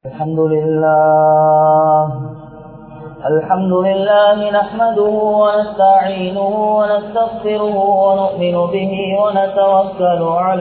الحمد لله الحمد لله نحمده ونستعينه ونستغفره ونؤمن به ونتوكل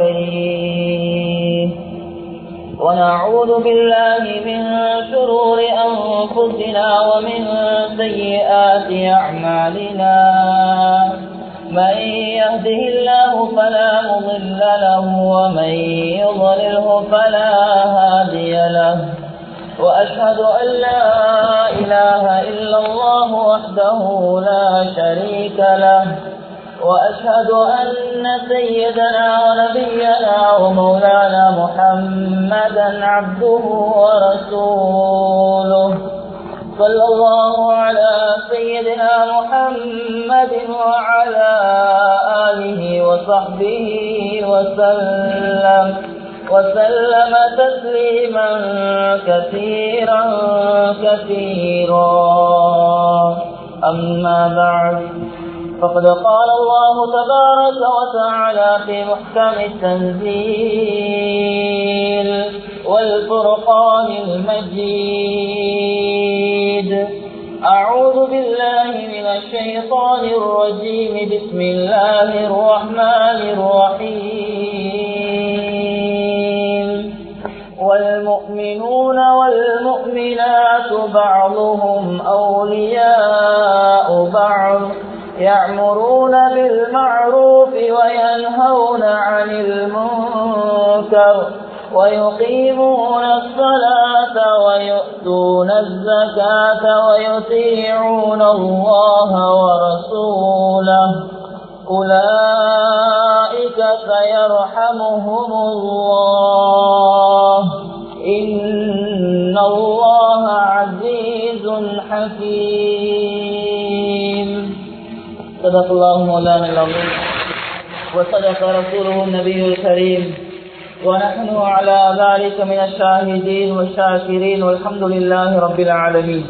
عليه ونعوذ بالله من شرور أنفسنا ومن سيئات أعمالنا من يهده الله فلا مضل له ومن يضلله فلا هادي له وأشهد أن لا إله إلا الله وحده لا شريك له وأشهد أن سيدنا ونبينا ومولانا محمدا عبده ورسوله صلى الله على سيدنا محمد وعلى آله وصحبه وسلم وسلم تسليما كثيرا كثيرا أما بعد فقد قال الله تبارك وتعالى في محكم التنزيل والفرقان المجيد أعوذ بالله من الشيطان الرجيم بسم الله الرحمن الرحيم والمؤمنون والمؤمنات بعضهم أولياء بعض يعمرون بالمعروف وينهون عن المنكر ويقيمون الصلاة ويؤتون الزكاة ويطيعون الله ورسوله أولئك سيرحمهم الله إن الله عزيز حكيم صدق الله مولانا العظيم وصدق رسوله النبي الكريم ونحن على ذلك من الشاهدين والشاكرين والحمد لله رب العالمين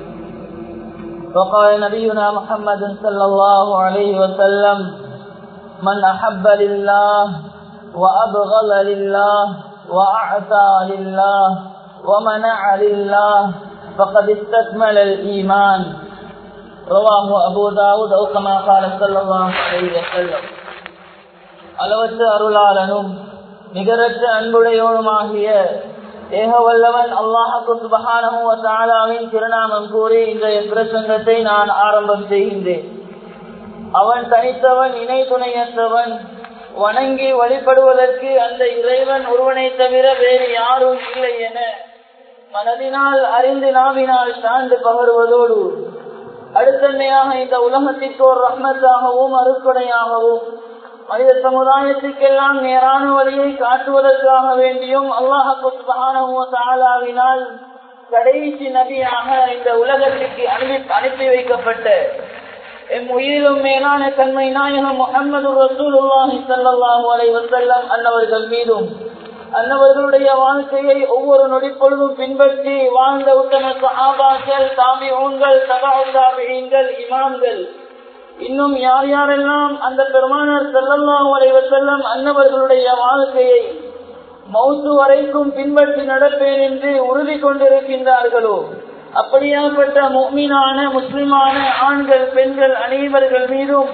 وقال نبينا محمد صلى الله عليه وسلم من أحب لله وأبغض لله وأعطى لله ومنع لله فقد استكمل الإيمان رواه أبو داود أو كما قال صلى الله عليه وسلم அளவற்ற அருளாளனும் நிகரற்ற அன்புடையோனுமாகிய ஏக வல்லவன் அல்லாஹு சுபஹானவின் திருநாமம் கூறி இன்றைய பிரசங்கத்தை நான் ஆரம்பம் செய்கின்றேன் அவன் தனித்தவன் இணை துணையற்றவன் வணங்கி வழிபடுவதற்கு அந்த இறைவன் ஒருவனை தவிர வேறு யாரும் இல்லை என மனதினால் அறிந்து நாவினால் சார்ந்து பகருவதோடு அடுத்தன்மையாக இந்த உலகத்திற்கு ஒரு ரஹ்மத்தாகவும் அறுக்குடையாகவும் மனித சமுதாயத்துக்கெல்லாம் நேரான வழியை காட்டுவதற்காக வேண்டியும் அல்லாஹாலாவினால் கடைசி நபியாக இந்த உலகத்திற்கு அனுப்பி அனுப்பி வைக்கப்பட்ட எம் உயிரிலும் மேலான தன்மை நாயகம் முகமது ரசூலுல்லாஹி சல்லாஹூ அலை வசல்லம் அன்னவர்கள் மீதும் அன்னவர்களுடைய வாழ்க்கையை ஒவ்வொரு நொடிப்பொழுதும் பின்பற்றி வாழ்ந்த உத்தம சஹாபாக்கள் தாமி ஊன்கள் சகாபாபிகள் இமாம்கள் இன்னும் யார் யாரெல்லாம் அந்த பெருமானார் செல்லல்லாம் வரைவர் செல்லம் அன்னவர்களுடைய வாழ்க்கையை மௌத்து வரைக்கும் பின்பற்றி நடப்பேன் என்று உறுதி கொண்டிருக்கின்றார்களோ அப்படியாப்பட்ட மீனான முஸ்லிமான ஆண்கள் பெண்கள் அனைவர்கள் மீதும்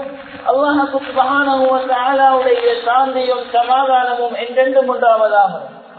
அல்லாஹுடைய சாந்தியும் சமாதானமும் என்றென்றும் உண்டாவதாக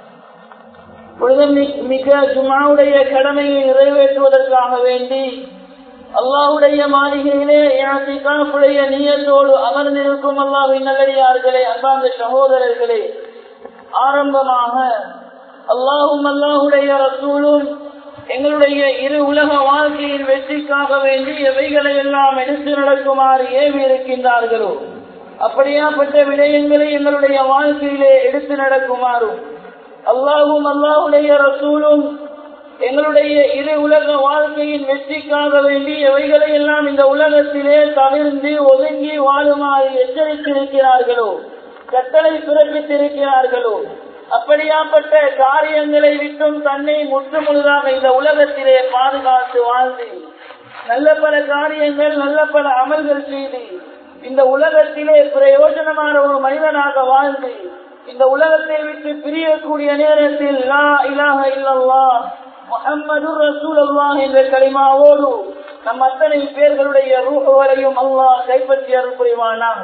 மிக ஜுமாவுடைய கடமையை நிறைவேற்றுவதற்காக வேண்டி அல்லாஹுடைய மாளிகையிலே யாத்திகாப்புடைய நீயத்தோடு அமர்ந்திருக்கும் அல்லாஹின் நல்லடியார்களே அன்பார்ந்த சகோதரர்களே ஆரம்பமாக அல்லாஹும் அல்லாஹுடைய ரசூலும் எங்களுடைய இரு உலக வாழ்க்கையின் வெற்றிக்காக வேண்டி எவைகளை எல்லாம் எடுத்து நடக்குமாறு ஏவி இருக்கின்றார்களோ அப்படியாப்பட்ட விடயங்களை எங்களுடைய வாழ்க்கையிலே எடுத்து நடக்குமாறும் அல்லாஹும் அல்லாஹுடைய ரசூலும் எங்களுடைய இரு உலக வாழ்க்கையின் வெற்றிக்காக வேண்டி எவைகளை எல்லாம் இந்த உலகத்திலே தவிர்ந்து ஒதுங்கி வாழுமாறு எச்சரித்திருக்கிறார்களோ கட்டளை பிறப்பித்திருக்கிறார்களோ அப்படியாப்பட்ட காரியங்களை விட்டும் தன்னை முற்றுமுழுதாக இந்த உலகத்திலே பாதுகாத்து வாழ்ந்து நல்ல பல காரியங்கள் நல்ல பல அமல்கள் செய்து இந்த உலகத்திலே பிரயோஜனமான ஒரு மனிதனாக வாழ்ந்து இந்த உலகத்தை விட்டு பிரியக்கூடிய நேரத்தில் லா இலாஹ இல்லல்லா முஹம்மது ரசூலுல்லாஹ் என்ற கலிமாவோடு நம் அத்தனை பேர்களுடைய ரூஹுகளையும் அல்லாஹ் கைப்பற்றி அருள் புரிவானாக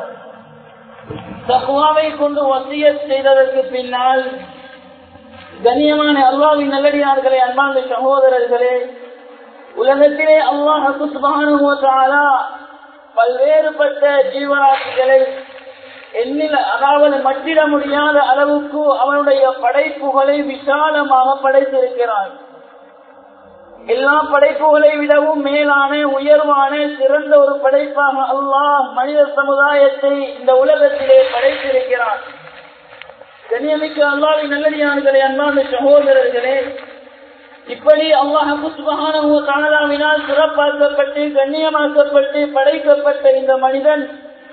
தக்குவாவை கொண்டு வசிய செய்ததற்கு பின்னால் கண்ணியமான அல்லாவின் நல்லடியார்களே அன்பான சகோதரர்களே உலகத்திலே அல்லாஹாலா பல்வேறுபட்ட ஜீவராசிகளை எண்ணில் அதாவது மட்டிட முடியாத அளவுக்கு அவனுடைய படைப்புகளை விசாலமாக படைத்திருக்கிறான் எல்லா படைப்புகளை விடவும் மேலான உயர்வான சிறந்த ஒரு படைப்பாக அல்லாஹ் மனித சமுதாயத்தை இந்த உலகத்திலே படைத்திருக்கிறான் கண்ணியமிக்க அல்லாவின் நல்லடியான்களே அன்பான சகோதரர்களே இப்படி அல்லாஹு சுபகானவினால் சிறப்பாக்கப்பட்டு கண்ணியமாக்கப்பட்டு படைக்கப்பட்ட இந்த மனிதன்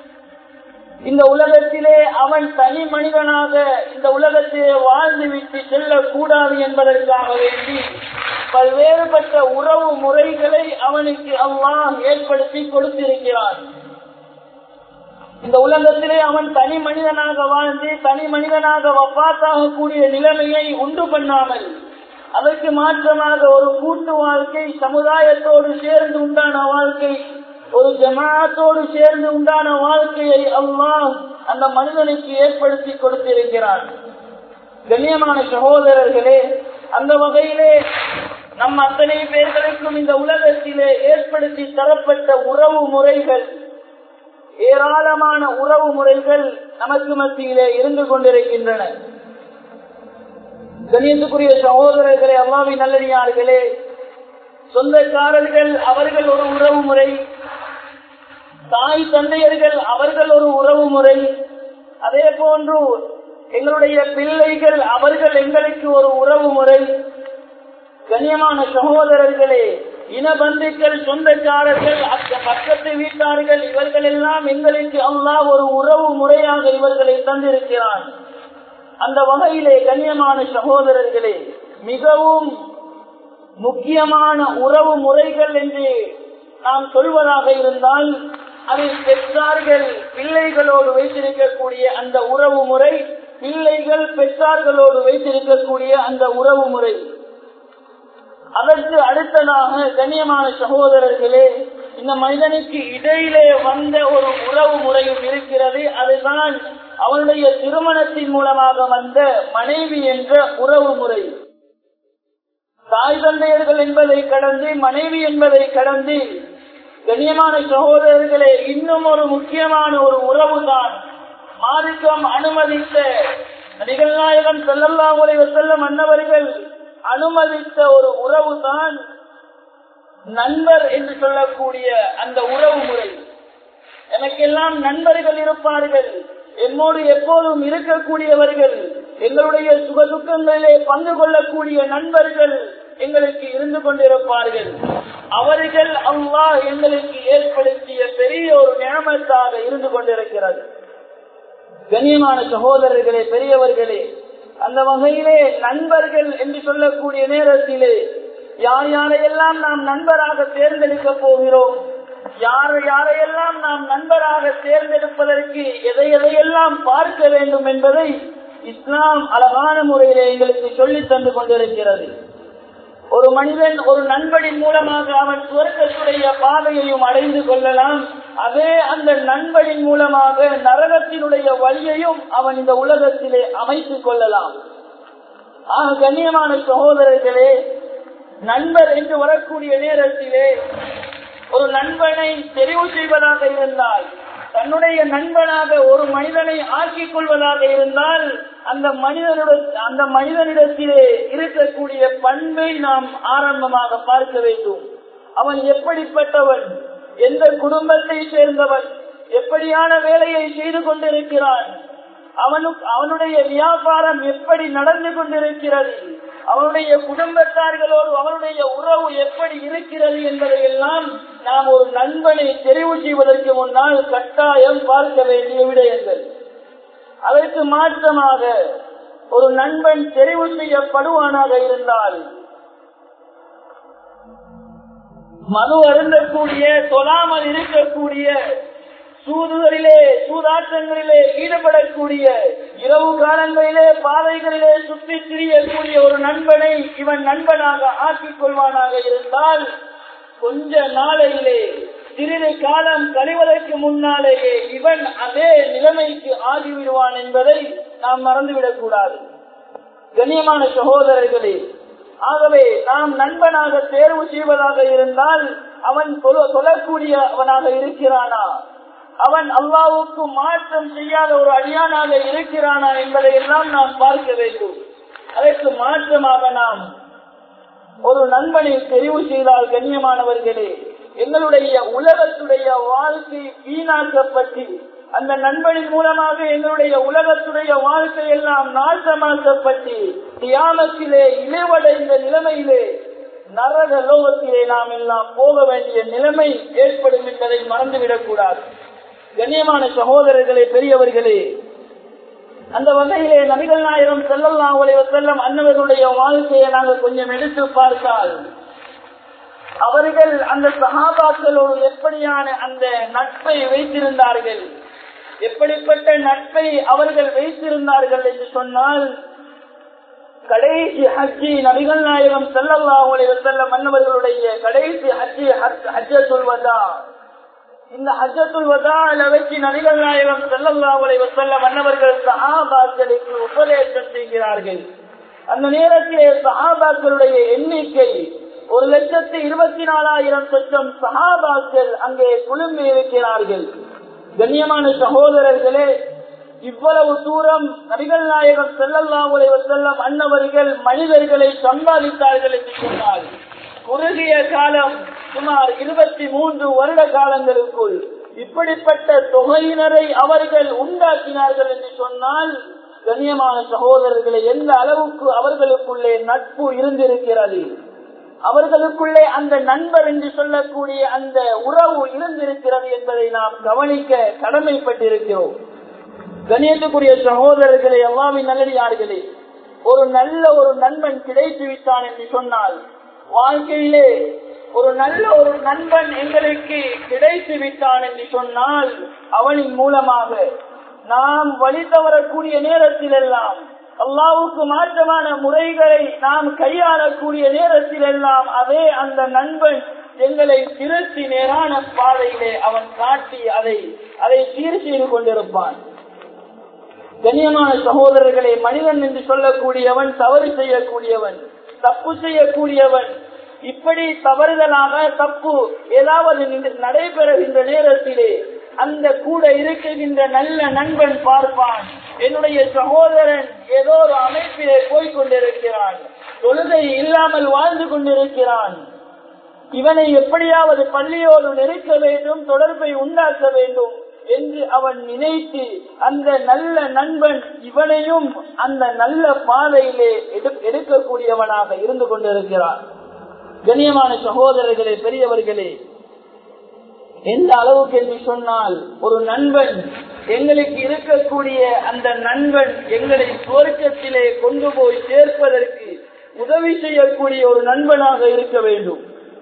இந்த உலகத்திலே அவன் தனி மனிதனாக இந்த உலகத்திலே வாழ்ந்து விட்டு செல்லக்கூடாது என்பதற்காக வேண்டி பல்வேறுபட்ட உறவு முறைகளை அவனுக்கு அல்லாஹ் ஏற்படுத்தி கொடுத்திருக்கிறான் இந்த உலகத்திலே அவன் தனி மனிதனாக வாழ்ந்து தனி மனிதனாக வப்பாத்தாக கூடிய நிலைமையை உண்டு பண்ணாமல் அதற்கு மாற்றமாக ஒரு கூட்டு வாழ்க்கை சமுதாயத்தோடு சேர்ந்து உண்டான வாழ்க்கை ஒரு ஜமாத்தோடு சேர்ந்து உண்டான வாழ்க்கையை அல்லாஹ் அந்த மனிதனுக்கு ஏற்படுத்தி கொடுத்திருக்கிறான் கண்ணியமான சகோதரர்களே அந்த வகையிலே நம் அத்தனை பேர்களுக்கும் இந்த உலகத்திலே ஏற்படுத்தி தரப்பட்ட உறவு முறைகள் ஏராளமான உறவு முறைகள் நமக்கு மத்தியிலே இருந்து கொண்டிருக்கின்றன கணியத்துக்குரிய சகோதரர்களே அல்லாவி நல்லடியார்களே சொந்தக்காரர்கள் அவர்கள் ஒரு உறவு முறை தாய் தந்தையர்கள் அவர்கள் ஒரு உறவு முறை அதே போன்று எங்களுடைய பிள்ளைகள் அவர்கள் எங்களுக்கு ஒரு உறவு முறை கண்ணியமான சகோதரர்களே இனபந்துக்கள் சொந்தக்காரர்கள் பக்கத்து வீட்டார்கள் இவர்கள் எல்லாம் எங்களுக்கு அல்லாஹ் ஒரு உறவு முறையாக இவர்களை தந்திருக்கிறான் அந்த வகையிலே கண்ணியமான சகோதரர்களே மிகவும் முக்கியமான உறவு முறைகள் என்று நாம் சொல்வதாக இருந்தால் அதில் பெற்றார்கள் பிள்ளைகளோடு வைத்திருக்கக்கூடிய அந்த உறவு முறை பிள்ளைகள் பெற்றார்களோடு வைத்திருக்கக்கூடிய அந்த உறவு முறை அதற்கு அடுத்ததாக கண்ணியமான சகோதரர்களே இந்த மனிதனுக்கு இடையிலே வந்த ஒரு உறவு முறையும் இருக்கிறது அதுதான் அவனுடைய திருமணத்தின் மூலமாக வந்த மனைவி என்ற உறவு முறை தாய் தந்தையர்கள் என்பதை கடந்து மனைவி என்பதை கடந்து கண்ணியமான சகோதரர்களே இன்னும் ஒரு முக்கியமான ஒரு உறவு தான் மார்க்கம் அனுமதித்த நிகழ்நாயகம் செல்லல்லா உரை செல்லும் அன்னவர்கள் அனுமதித்த ஒரு உறவு தான் நண்பர் என்று சொல்லக்கூடிய அந்த உறவு முறை எனக்கெல்லாம் நண்பர்கள் இருப்பார்கள் என்னோடு எப்போதும் இருக்கக்கூடியவர்கள் எங்களுடைய சுக துக்கங்களிலே பங்கு கொள்ளக்கூடிய நண்பர்கள் எங்களுக்கு இருந்து கொண்டிருப்பார்கள் அவர்கள் அல்லாஹ் எங்களுக்கு ஏற்படுத்திய பெரிய ஒரு நியமத்தாக இருந்து கொண்டிருக்கிறது கண்ணியமான சகோதரர்களே பெரியவர்களே அந்த வகையிலே நண்பர்கள் என்று சொல்லக்கூடிய நேரத்திலே யார் யாரையெல்லாம் நாம் நண்பராக தேர்ந்தெடுக்க போகிறோம் யார் யாரையெல்லாம் நாம் நண்பராக தேர்ந்தெடுப்பதற்கு எதை எதையெல்லாம் பார்க்க வேண்டும் என்பதை இஸ்லாம் அழகான முறையிலே எங்களுக்கு சொல்லி தந்து கொண்டிருக்கிறது ஒரு மனிதன் ஒரு நண்பனின் மூலமாக அவன் சுவர்க்கத்துடைய பாதையையும் அடைந்து கொள்ளலாம் அதே அந்த நண்பனின் மூலமாக நரகத்தினுடைய வழியையும் அவன் இந்த உலகத்திலே அமைத்துக் கொள்ளலாம் ஆக கண்ணியமான சகோதரர்களே நண்பர் என்று வரக்கூடிய நேரத்திலே ஒரு நண்பனை தெரிவு செய்வதாக இருந்தால் தன்னுடைய நண்பனாக ஒரு மனிதனை ஆக்கிக் கொள்வதாக இருந்தால் அந்த மனிதனுடைய அந்த மனிதனிடத்திலே இருக்கக்கூடிய பண்பை நாம் ஆரம்பமாக பார்க்க வேண்டும் அவன் எப்படிப்பட்டவன் எந்த குடும்பத்தை சேர்ந்தவன் எப்படியான வேலையை செய்து கொண்டிருக்கிறான் அவனுக்கு அவனுடைய வியாபாரம் எப்படி நடந்து கொண்டிருக்கிறது அவனுடைய குடும்பத்தார்களோடு அவனுடைய உறவு எப்படி இருக்கிறது என்பதை எல்லாம் நாம் ஒரு நண்பனை தெரிவு செய்வதற்கு முன்னால் கட்டாயம் பார்க்க வேண்டிய விடயங்கள் அதற்கு மாற்றமாக ஒரு நண்பன் தெரிவு செய்யப்படுவானாக இருந்தால் மது அருந்தக்கூடிய தொழாமல் இருக்கக்கூடிய சூதுகளிலே சூதாட்டங்களிலே ஈடுபடக்கூடிய இரவு காலங்களிலே பாதைகளிலே சுற்றி திரியக்கூடிய ஒரு நண்பனை இவன் நண்பனாக ஆக்கிக் கொள்வானாக இருந்தால் கொஞ்ச நாளையிலே சிறிது காலம் கழிவதற்கு முன்னாலேயே இவன் அதே நிலைமைக்கு ஆகிவிடுவான் என்பதை நாம் மறந்துவிடக் கூடாது கண்ணியமான சகோதரர்களே ஆகவே நாம் நண்பனாக தேர்வு செய்வதாக இருந்தால் அவன் சொல்லக்கூடிய அவனாக இருக்கிறானா அவன் அல்லாவுக்கு மாற்றம் செய்யாத ஒரு அடியானாக இருக்கிறானா என்பதை எல்லாம் நாம் பார்க்க வேண்டும் அதற்கு மாற்றமாக நாம் ஒரு நண்பனை தெரிவு செய்தால் கண்ணியமானவர்களே எங்களுடைய உலகத்துடைய வாழ்க்கை வீணாக்கப்பட்டு அந்த நண்பனின் மூலமாக எங்களுடைய உலகத்துடைய வாழ்க்கை எல்லாம் நாசமாக்கப்பட்டு தியானத்திலே இழிவடைந்த நிலைமையிலே நரக லோகத்திலே நாம் எல்லாம் போக வேண்டிய நிலைமை ஏற்படும் என்பதை மறந்துவிடக் கூடாது கண்ணியமான சகோதரர்களே பெரியவர்களே அந்த வகையிலே நபிகள் நாயகம் செல்லல்லாம் செல்லம் அன்னவர்களுடைய வாழ்க்கையை நாங்கள் கொஞ்சம் எடுத்து பார்த்தால் அவர்கள் அந்த சகாபாக்களோடு எப்படியான அந்த நட்பை வைத்திருந்தார்கள் எப்படிப்பட்ட நட்பை அவர்கள் வைத்திருந்தார்கள் என்று சொன்னால் கடைசி ஹஜ்ஜி நபிகள் நாயகம் செல்லல்லாஹுடைய செல்ல மன்னவர்களுடைய கடைசி ஹஜ்ஜி ஹஜ்ஜ சொல்வதா இந்த ஹஜ்ஜத்துல் வதால வச்சு நபிகள் நாயகம் செல்லல்லாஹுடைய செல்ல மன்னவர்கள் சஹாபாக்களுக்கு உபதேசம் செய்கிறார்கள் அந்த நேரத்திலே சஹாபாக்களுடைய எண்ணிக்கை ஒரு லட்சத்து இருபத்தி நாலாயிரம் சொச்சம் சஹாபாக்கள் அங்கே குழும்பி இருக்கிறார்கள் கண்ணியமான சகோதரர்களே இவ்வளவு தூரம் நபிகள் நாயகம் செல்லல்லாவுடைய செல்லம் அன்னவர்கள் மனிதர்களை சம்பாதித்தார்கள் என்று சொன்னார் குறுகிய காலம் சுமார் இருபத்தி மூன்று வருட காலங்களுக்குள் இப்படிப்பட்ட தொகையினரை அவர்கள் உண்டாக்கினார்கள் என்று சொன்னால் கண்ணியமான சகோதரர்களை எந்த அளவுக்கு அவர்களுக்குள்ளே நட்பு இருந்திருக்கிறது அவர்களுக்குள்ளே அந்த நண்பர் என்று சொல்லக்கூடிய அந்த உறவு இருந்திருக்கிறது என்பதை நாம் கவனிக்க கடமைப்பட்டிருக்கிறோம் கணியத்துக்குரிய சகோதரர்களே எல்லாமே நல்லடியார்களே ஒரு நல்ல ஒரு நண்பன் கிடைத்து விட்டான் என்று சொன்னால் வாழ்க்கையிலே ஒரு நல்ல ஒரு நண்பன் எங்களுக்கு கிடைத்து விட்டான் என்று சொன்னால் அவனின் மூலமாக நாம் வழி தவறக்கூடிய நேரத்தில் எல்லாம் அல்லாவுக்கு மாற்றமான முறைகளை நாம் கையாளக்கூடிய நேரத்தில் எல்லாம் அதே அந்த நண்பன் எங்களை திருத்தி நேரான பாதையிலே அவன் காட்டி அதை அதை சீர் செய்து கொண்டிருப்பான் கண்ணியமான சகோதரர்களை மனிதன் என்று சொல்லக்கூடியவன் தவறு செய்யக்கூடியவன் தப்பு செய்யக்கூடியவன் இப்படி தவறுதலாக தப்பு ஏதாவது நடைபெறுகின்ற நேரத்திலே அந்த கூட இருக்குகின்ற நல்ல நண்பன் பார்ப்பான் என்னுடைய சகோதரன் ஏதோ ஒரு அமைப்பிலே போய்கொண்டிருக்கிறான் தொழுகை இல்லாமல் வாழ்ந்து கொண்டிருக்கிறான் இவனை எப்படியாவது பள்ளியோடு நெருக்க வேண்டும் தொடர்பை உண்டாக்க வேண்டும் என்று அவன் நினைத்து அந்த நல்ல நண்பன் இவனையும் அந்த நல்ல பாதையிலே எடுக்கக்கூடியவனாக இருந்து கொண்டிருக்கிறான் கண்ணியமான சகோதரர்களே பெரியவர்களே எந்த அளவுக்கு என்று சொன்னால் ஒரு நண்பன் எங்களுக்கு இருக்கக்கூடிய அந்த நண்பன் எங்களை சுவர்க்கத்திலே கொண்டு போய் சேர்ப்பதற்கு உதவி செய்யக்கூடிய ஒரு நண்பனாக இருக்க வேண்டும்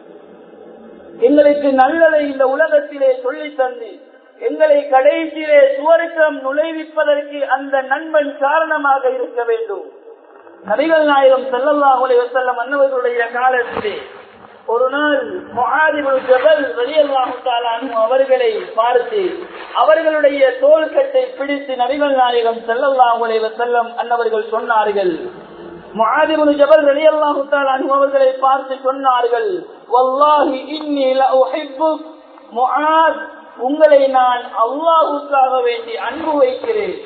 எங்களுக்கு நல்லதை இந்த உலகத்திலே சொல்லி தந்து எங்களை கடைசியிலே சுவர்க்கம் நுழைவிப்பதற்கு அந்த நண்பன் காரணமாக இருக்க வேண்டும் நபிகள் நாயகம் செல்லல்லாஹுலே வசல்லம் அன்னவர்களுடைய காலத்திலே ஒரு நாள் ஜபல் வெளியல்லாஹு அவர்களை பார்த்து அவர்களுடைய தோள்கட்டை பிடித்து நபிகள் நாயகம் செல்லல்லாஹுலே வசல்லம் அன்னவர்கள் சொன்னார்கள் முஆதிபுன் ஜபல் ரலியல்லாஹு தஆலா அன்ஹு அவர்களை பார்த்து சொன்னார்கள் வல்லாஹி இன்னி லஉஹிப்புக் முஆத் உங்களை நான் அல்லாஹ்வுக்காக வேண்டி அன்பு வைக்கிறேன்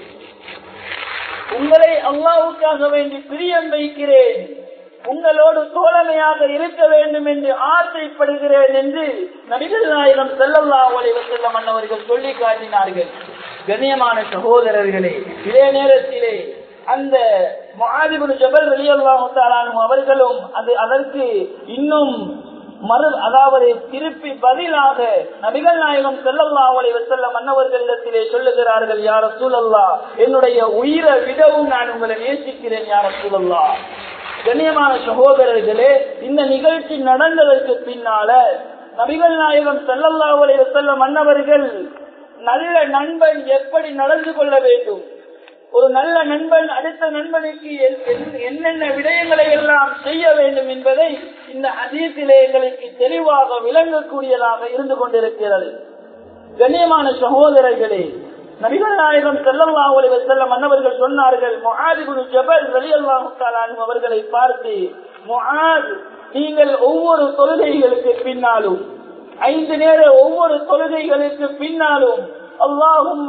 உங்களை அல்லாஹ்வுக்காக வேண்டி பிரியம் வைக்கிறேன் உங்களோடு தோழமையாக இருக்க வேண்டும் என்று ஆசைப்படுகிறேன் என்று நபிகள் நாயகம் செல்லல்லாஹு அலைஹி வஸல்லம் அன்னவர்கள் சொல்லி காட்டினார்கள் கண்ணியமான சகோதரர்களே இதே நேரத்திலே அந்த முஆதிபுன் ஜபல் ரலியல்லாஹு தஆலா அவர்களும் அது அதற்கு இன்னும் மறு அதாவது திருப்பி பதிலாக நபிகள் நாயகம் செல்லல்லாஹு அலைஹி வஸல்லம் அன்னவர்களிடத்திலே சொல்லுகிறார்கள் யார் ரசூலல்லாஹ் என்னுடைய உயிரை விடவும் நான் உங்களை நேசிக்கிறேன் யார் ரசூலல்லாஹ் கண்ணியமான சகோதரர்களே இந்த நிகழ்ச்சி நடந்ததற்கு பின்னால நபிகள் நாயகம் செல்லல்லாஹு அலைஹி வஸல்லம் அன்னவர்கள் நல்ல நண்பன் எப்படி நடந்து கொள்ள வேண்டும் ஒரு நல்ல நண்பன் அடுத்த நண்பனுக்கு என்னென்ன விடயங்களை எல்லாம் செய்ய வேண்டும் என்பதை இந்த அதீத்திலே எங்களுக்கு தெளிவாக விளங்கக்கூடியதாக இருந்து கொண்டிருக்கிறது கண்ணியமான சகோதரர்களே நபிகள் நாயகம் செல்லல்லா ஒளி செல்ல மன்னவர்கள் சொன்னார்கள் மொஹாதிபுரு ஜபல் வெளியல்லாஹு அவர்களை பார்த்து மொஹாத் நீங்கள் ஒவ்வொரு தொழுகைகளுக்கு பின்னாலும் ஐந்து நேர ஒவ்வொரு தொழுகைகளுக்கு பின்னாலும் அல்லாஹும்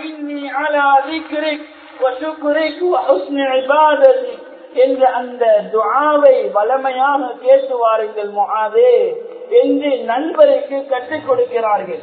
என்ற அந்த துஆவை வளமையாக கேட்டு வாருங்கள் முகாதே என்று நண்பருக்கு கற்றுக் கொடுக்கிறார்கள்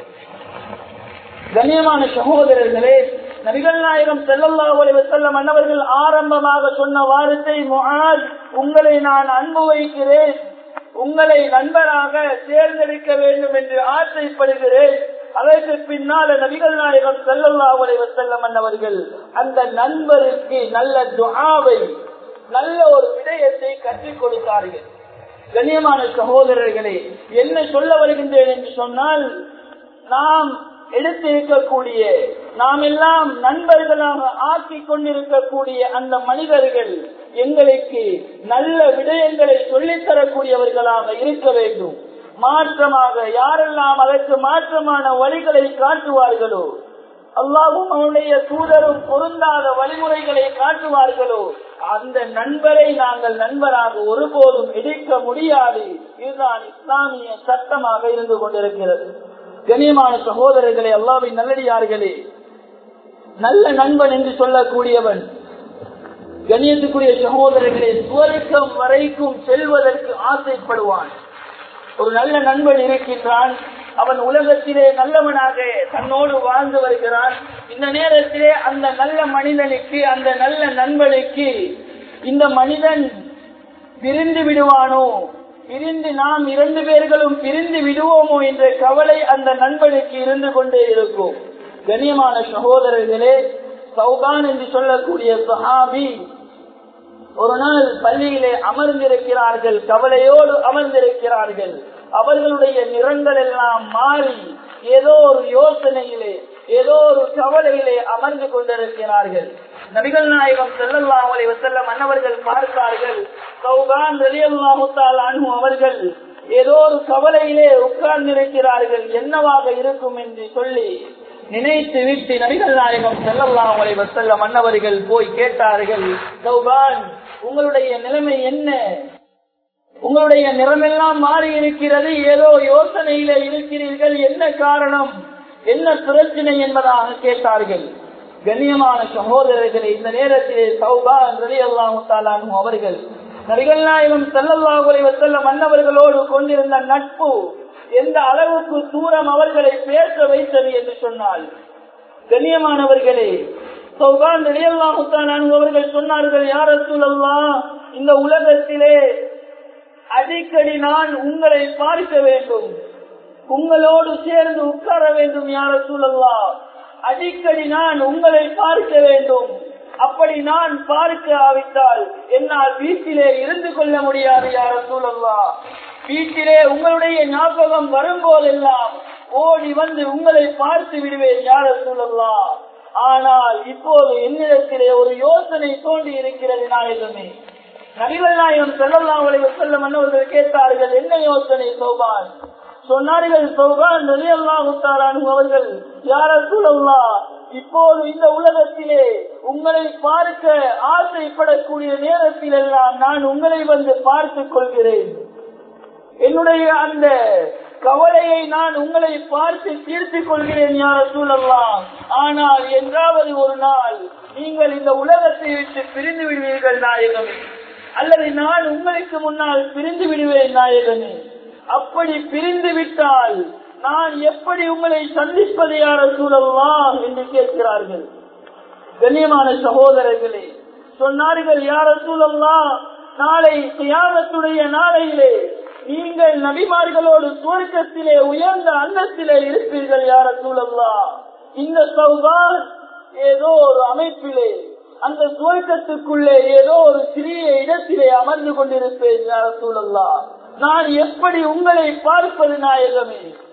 கண்ணியமான சகோதரர்களே நபிகள் நாயகம் செல்லல்லா செல்ல மன்னவர்கள் ஆரம்பமாக சொன்ன வாரத்தை முகால் உங்களை நான் அன்பு வைக்கிறேன் உங்களை நண்பராக தேர்ந்தெடுக்க வேண்டும் என்று ஆசைப்படுகிறேன் அதற்கு பின்னால நபிகள் நாயகம் செல்லல்லா செல்ல மன்னவர்கள் அந்த நண்பருக்கு நல்ல துஆவை நல்ல ஒரு விடயத்தை கற்றுக் கொடுத்தார்கள் கண்ணியமான சகோதரர்களே என்ன சொல்ல வருகின்றேன் என்று சொன்னால் நாம் எடுத்திருக்கக்கூடிய நாம் எல்லாம் நண்பர்களாக ஆக்கி கொண்டிருக்கக்கூடிய அந்த மனிதர்கள் எங்களுக்கு நல்ல விடயங்களை சொல்லித் தரக்கூடியவர்களாக இருக்க வேண்டும் மாற்றமாக யாரெல்லாம் அதற்கு மாற்றமான வழிகளை காட்டுவார்களோ அல்லாவும் அவனுடைய தூதரும் பொருந்தாத வழிமுறைகளை காட்டுவார்களோ அந்த நண்பரை நாங்கள் நண்பராக ஒருபோதும் எடுக்க முடியாது இதுதான் இஸ்லாமிய சட்டமாக இருந்து கொண்டிருக்கிறது கனியமான சகோதரர்களே அல்லாவின் நல்லடியார்களே நல்ல நண்பன் என்று சொல்லக்கூடியவன் கணியத்துக்குரிய சகோதரர்களே சுவர்க்கம் வரைக்கும் செல்வதற்கு ஆசைப்படுவான் ஒரு நல்ல நண்பன் இருக்கின்றான் அவன் உலகத்திலே நல்லவனாக தன்னோடு வாழ்ந்து வருகிறான் இந்த நேரத்திலே அந்த நல்ல மனிதனுக்கு அந்த நல்ல நண்பனுக்கு இந்த மனிதன் பிரிந்து விடுவானோ பிரிந்து நாம் இரண்டு பேர்களும் பிரிந்து விடுவோமோ என்ற கவலை அந்த நண்பனுக்கு இருந்து கொண்டே இருக்கும் கண்ணியமான சகோதரர்களே சௌகான் என்று சொல்லக்கூடிய சஹாபி ஒரு நாள் பள்ளியிலே அமர்ந்திருக்கிறார்கள் கவலையோடு அமர்ந்திருக்கிறார்கள் அவர்களுடைய நிறங்கள் எல்லாம் மாறி ஏதோ ஒரு யோசனையிலே ஏதோ ஒரு கவலையிலே அமர்ந்து கொண்டிருக்கிறார்கள் நபிகள் நாயகம் செல்லல்லாம் செல்லம் அன்னவர்கள் பார்த்தார்கள் சௌகான் வெளியல்லாமுத்தால் அனு அவர்கள் ஏதோ ஒரு கவலையிலே உட்கார்ந்திருக்கிறார்கள் என்னவாக இருக்கும் என்று சொல்லி நினைத்து விட்டு நபிகள் நாயகம் செல்லல்லாம் செல்லம் அன்னவர்கள் போய் கேட்டார்கள் சௌகான் உங்களுடைய நிலைமை என்ன உங்களுடைய நிறமெல்லாம் மாறி இருக்கிறது ஏதோ யோசனையில இருக்கிறீர்கள் என்ன காரணம் என்ன பிரச்சனை என்பதாக கேட்டார்கள் கண்ணியமான சகோதரர்களே இந்த நேரத்திலே சௌபா ரலி அல்லாஹு அவர்கள் நபிகள் நாயகம் செல்லல்லாஹுலை செல்ல மன்னவர்களோடு கொண்டிருந்த நட்பு எந்த அளவுக்கு தூரம் அவர்களை பேச வைத்தது என்று சொன்னால் கண்ணியமானவர்களே சௌகான் ரலியல்லாஹு அவர்கள் சொன்னார்கள் யார சூழல்லா இந்த உலகத்திலே அடிக்கடி நான் உங்களை பார்க்க வேண்டும் உங்களோடு சேர்ந்து உட்கார வேண்டும் யார சூழல்லா அடிக்கடி நான் உங்களை பார்க்க வேண்டும் அப்படி நான் பார்க்க ஆவித்தால் என்னால் வீட்டிலே இருந்து கொள்ள முடியாது யார சூழல்லா வீட்டிலே உங்களுடைய ஞாபகம் வரும்போதெல்லாம் ஓடி வந்து உங்களை பார்த்து விடுவேன் யார சூழல்லா ஆனால் இப்போது என்னிடத்திலே ஒரு யோசனை தோண்டி இருக்கிறது நாயகமே நபிகள் நாயகம் செல்லலாம் செல்ல மன்னவர்கள் கேட்டார்கள் என்ன யோசனை சௌபான் சொன்னார்கள் சௌபான் நலியல்லாஹுத்தாரானு அவர்கள் யார சூழல்லா இப்போது இந்த உலகத்திலே உங்களை பார்க்க ஆசைப்படக்கூடிய நேரத்தில் எல்லாம் நான் உங்களை வந்து பார்த்துக் கொள்கிறேன் என்னுடைய அந்த கவலையை நான் உங்களை பார்த்து தீர்த்துக் கொள்கிறேன் யார சூழல்லாம் ஆனால் என்றாவது ஒரு நாள் நீங்கள் இந்த உலகத்தை விட்டு பிரிந்து விடுவீர்கள் நாயகமே அல்லது நான் உங்களுக்கு முன்னால் பிரிந்து விடுவேன் நாயகனே அப்படி பிரிந்து விட்டால் நான் எப்படி உங்களை சந்திப்பது யார சூழல்லா என்று கேட்கிறார்கள் கண்ணியமான சகோதரர்களே சொன்னார்கள் யார சூழல்லா நாளை தியாகத்துடைய நாளையிலே நீங்கள் நபிமார்களோடு சுவர்க்கத்திலே உயர்ந்த அன்னத்திலே இருப்பீர்கள் யார சூழல்லா இந்த சௌகான் ஏதோ ஒரு அமைப்பிலே அந்த சுவர்க்கத்துக்குள்ளே ஏதோ ஒரு சிறிய இடத்திலே அமர்ந்து கொண்டிருப்பேன் யார சூழல்லா நான் எப்படி உங்களை பார்ப்பது நாயகமே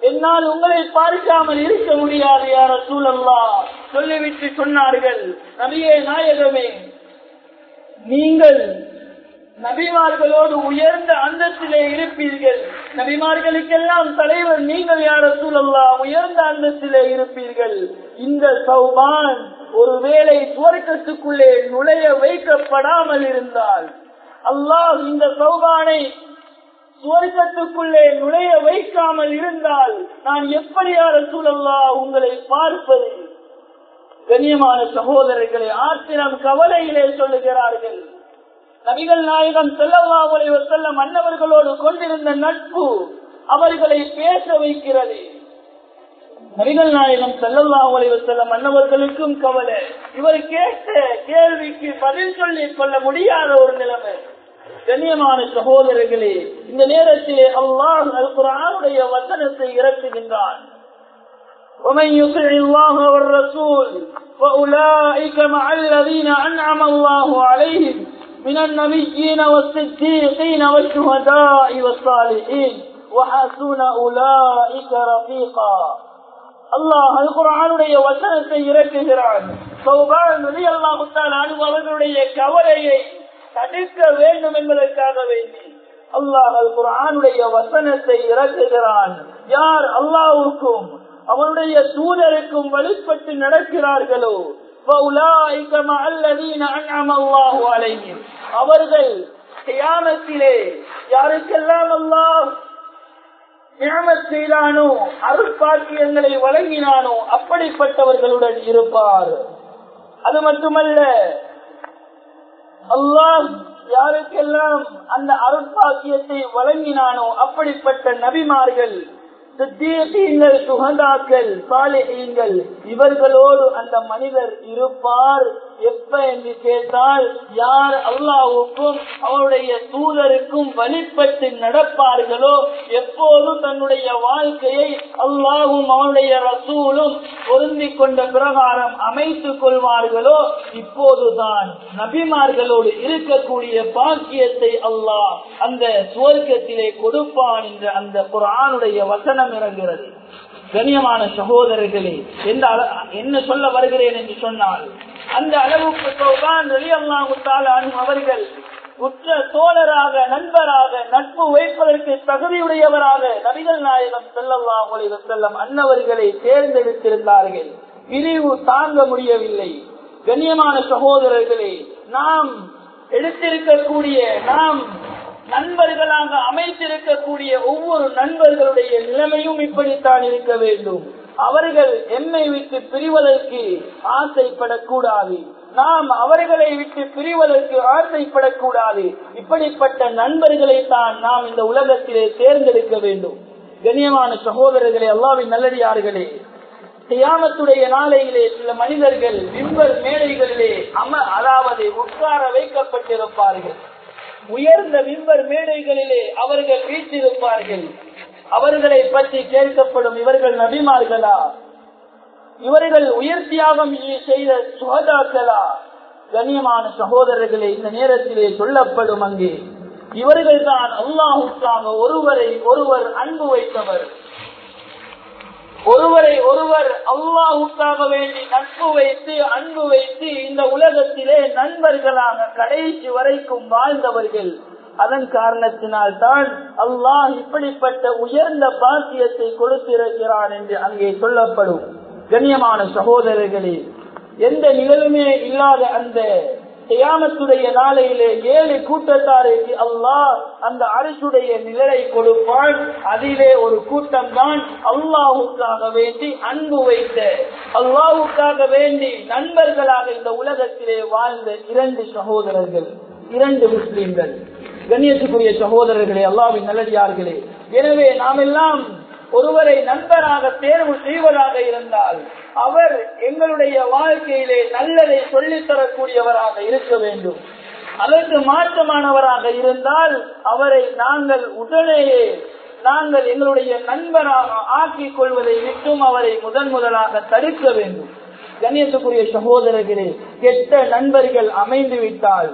என்னால் உங்களை பார்க்காமல் இருக்க முடியாது யார சூழல்லா சொல்லிவிட்டு சொன்னார்கள் நபியே நாயகமே நீங்கள் நபிமார்களோடு உயர்ந்த அந்தத்திலே இருப்பீர்கள் நபிமார்களுக்கெல்லாம் தலைவர் நீங்கள் யார சூழல்லா உயர்ந்த அந்தத்திலே இருப்பீர்கள் இந்த சௌபான் ஒருவேளை சுவர்க்கத்துக்குள்ளே நுழைய வைக்கப்படாமல் இருந்தால் அல்லாஹ் இந்த சௌபானை சுவர்க்கத்துக்குள்ளே நுழைய வைக்காமல் இருந்தால் நான் எப்படி யார சூழல்லா உங்களை பார்ப்பது கண்ணியமான சகோதரர்களை ஆத்திரம் கவலையிலே சொல்லுகிறார்கள் நபிகள் நாயகம் செல்லவாவுலை செல்ல மன்னவர்களோடு கொண்டிருந்த நட்பு அவர்களை பேச வைக்கிறது நபிகள் நாயகம் செல்லல்லாவுலை செல்ல மன்னவர்களுக்கும் கவலை இவர் கேட்ட கேள்விக்கு பதில் சொல்லிக் கொள்ள முடியாத ஒரு நிலைமை கண்ணியமான சகோதரர்களே இந்த நேரத்திலே அல்லாஹ் அல் குரானுடைய வசனத்தை இறக்குகின்றான் ومن يطع الله والرسول فأولئك مع الذين أنعم الله عليهم من النبيين والصديقين والشهداء والصالحين وحسن أولئك رفيقا அல்லாஹ் அல் குரானுடைய வசனத்தை இறக்குகிறான் அவர்களுடைய கவலையை தடுக்க வேண்டும் என்பதற்காக வேண்டி அல்லாஹ் அல் குரானுடைய வசனத்தை இறக்குகிறான் யார் அல்லாவுக்கும் அவனுடைய தூதருக்கும் வலுப்பட்டு நடக்கிறார்களோ அவர்கள் தியானத்திலே யாருக்கெல்லாம் அல்லாஹ் செய்தானோ அருட்பாக்கியங்களை வழங்கினானோ அப்படிப்பட்டவர்களுடன் இருப்பார் அது மட்டுமல்ல அல்லாஹ் யாருக்கெல்லாம் அந்த அருட்பாக்கியத்தை வழங்கினானோ அப்படிப்பட்ட நபிமார்கள் சித்தீகங்கள் சுகந்தாக்கள் சாலைகள் இவர்களோடு அந்த மனிதர் இருப்பார் எப்ப என்று கேட்டால் யார் அல்லாவுக்கும் அவருடைய தூதருக்கும் வழிபட்டு நடப்பார்களோ எப்போதும் தன்னுடைய வாழ்க்கையை அல்லாவும் அவனுடைய ரசூலும் பொருந்தி கொண்ட பிரகாரம் அமைத்துக் கொள்வார்களோ இப்போதுதான் நபிமார்களோடு இருக்கக்கூடிய பாக்கியத்தை அல்லாஹ் அந்த சுவர்க்கத்திலே கொடுப்பான் என்ற அந்த குரானுடைய வசனம் இறங்குகிறது கண்ணியமான சகோதரர்களே எந்த என்ன சொல்ல வருகிறேன் என்று சொன்னால் அந்த அளவுக்கு அவர்கள் உற்ற தோழராக நண்பராக நட்பு வைப்பதற்கு தகுதியுடையவராக நபிகள் நாயகம் செல்லல்லாம் செல்லம் அன்னவர்களை தேர்ந்தெடுத்திருந்தார்கள் பிரிவு தாங்க முடியவில்லை கண்ணியமான சகோதரர்களே நாம் எடுத்திருக்கக்கூடிய நாம் நண்பர்களாக அமைத்திருக்கக்கூடிய ஒவ்வொரு நண்பர்களுடைய நிலைமையும் இப்படித்தான் இருக்க வேண்டும் அவர்கள் எம்மை விட்டு பிரிவதற்கு ஆசைப்படக்கூடாது நாம் அவர்களை விட்டு பிரிவதற்கு ஆசைப்படக்கூடாது இப்படிப்பட்ட நண்பர்களை தான் நாம் இந்த உலகத்திலே தேர்ந்தெடுக்க வேண்டும் கண்ணியமான சகோதரர்களே அல்லாவின் நல்லடியார்களே தியானத்துடைய நாளையிலே சில மனிதர்கள் விம்பர் மேடைகளிலே அம அதாவது உட்கார வைக்கப்பட்டிருப்பார்கள் உயர்ந்த விம்பர் மேடைகளிலே அவர்கள் வீட்டிருப்பார்கள் அவர்களை பற்றி கேட்கப்படும் இவர்கள் நபிமார்களா இவர்கள் உயர் தியாகம் செய்த சுகதாக்களா கண்ணியமான சகோதரர்களே இந்த நேரத்திலே சொல்லப்படும் அங்கே இவர்கள் தான் அல்லாஹுக்காக ஒருவரை ஒருவர் அன்பு வைத்தவர் ஒருவரை ஒருவர் அல்லாஹுக்காக வேண்டி நட்பு வைத்து அன்பு வைத்து இந்த உலகத்திலே நண்பர்களாக கடைசி வரைக்கும் வாழ்ந்தவர்கள் அதன் காரணத்தினால் தான் அல்லாஹ் இப்படிப்பட்ட உயர்ந்த பாக்கியத்தை கொடுத்திருக்கிறான் என்று அங்கே சொல்லப்படும் கண்ணியமான சகோதரர்களே எந்த நிகழ்வுமே இல்லாத அந்த தியாமத்துடைய நாளையிலே ஏழு கூட்டத்தாருக்கு அல்லாஹ் அந்த அரசுடைய நிழலை கொடுப்பான் அதிலே ஒரு கூட்டம் தான் அல்லாஹுக்காக வேண்டி அன்பு வைத்த அல்லாஹுக்காக வேண்டி நண்பர்களாக இந்த உலகத்திலே வாழ்ந்த இரண்டு சகோதரர்கள் இரண்டு முஸ்லிம்கள் கண்ணியத்துக்குரிய சகோதரர்களே அல்லாவின் நல்லடியார்களே எனவே நாம் எல்லாம் ஒருவரை நண்பராக தேர்வு செய்வதாக இருந்தால் அவர் எங்களுடைய வாழ்க்கையிலே நல்லதை சொல்லித் தரக்கூடியவராக இருக்க வேண்டும் அதற்கு மாற்றமானவராக இருந்தால் அவரை நாங்கள் உடனேயே நாங்கள் எங்களுடைய நண்பராக ஆக்கிக் கொள்வதை விட்டும் அவரை முதன் முதலாக தடுக்க வேண்டும் கண்ணியத்துக்குரிய சகோதரர்களே கெட்ட நண்பர்கள் அமைந்து விட்டால்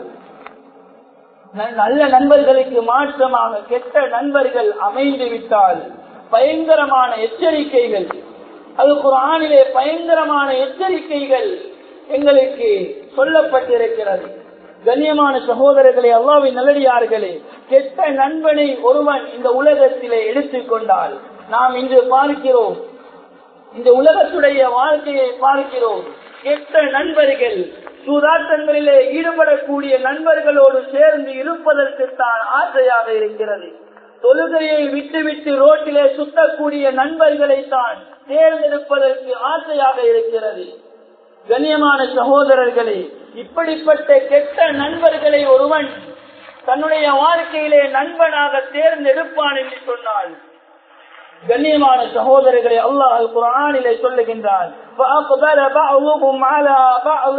நல்ல நண்பர்களுக்கு மாற்றமாக கெட்ட நண்பர்கள் அமைந்து விட்டால் பயங்கரமான எச்சரிக்கைகள் அது குரானிலே பயங்கரமான எச்சரிக்கைகள் எங்களுக்கு சொல்லப்பட்டிருக்கிறது கண்ணியமான சகோதரர்களே அல்லாவின் நல்லடியார்களே கெட்ட நண்பனை ஒருவன் இந்த உலகத்திலே எடுத்துக்கொண்டால் நாம் இன்று பார்க்கிறோம் இந்த உலகத்துடைய வாழ்க்கையை பார்க்கிறோம் கெட்ட நண்பர்கள் சூதாட்டங்களிலே ஈடுபடக்கூடிய நண்பர்களோடு சேர்ந்து இருப்பதற்கு தான் ஆசையாக இருக்கிறது தொழுகையை விட்டுவிட்டு ரோட்டிலே சுத்தக்கூடிய நண்பர்களை தான் தேர்ந்தெடுப்பதற்கு ஆசையாக இருக்கிறது கண்ணியமான சகோதரர்களே இப்படிப்பட்ட கெட்ட நண்பர்களை ஒருவன் தன்னுடைய வாழ்க்கையிலே நண்பனாக தேர்ந்தெடுப்பான் என்று சொன்னால் கண்ணியமான சகோதரர்களை அல்லாஹ் குரானிலே சொல்லுகின்றான் فأقبل بعضهم على بعض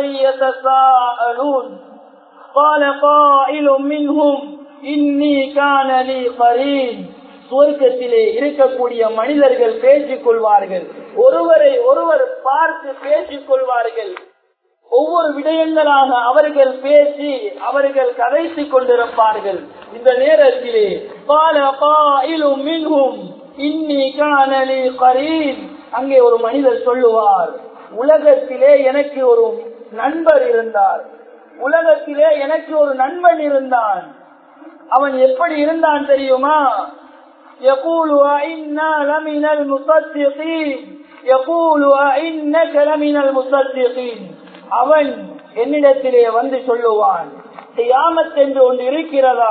يتساءلون قال قائل منهم إني كان لي قرين சுவர்க்கத்திலே இருக்கக்கூடிய மனிதர்கள் பேசிக் கொள்வார்கள் ஒருவரை ஒருவர் பார்த்து பேசிக் கொள்வார்கள் ஒவ்வொரு விடயங்களாக அவர்கள் பேசி அவர்கள் கதைத்துக் கொண்டிருப்பார்கள் இந்த நேரத்திலே பால பாயிலும் மின்ஹும் இன்னி காணலி கரீன் அங்கே ஒரு மனிதர் சொல்லுவார் உலகத்திலே எனக்கு ஒரு நண்பர் இருந்தார் உலகத்திலே எனக்கு ஒரு நண்பன் இருந்தான் அவன் எப்படி இருந்தான் தெரியுமா يقول أئنا لمن المصدقين يقول أئنك لمن المصدقين அவன் என்னிடத்திலே வந்து சொல்லுவான் கியாமத் என்று ஒன்று இருக்கிறதா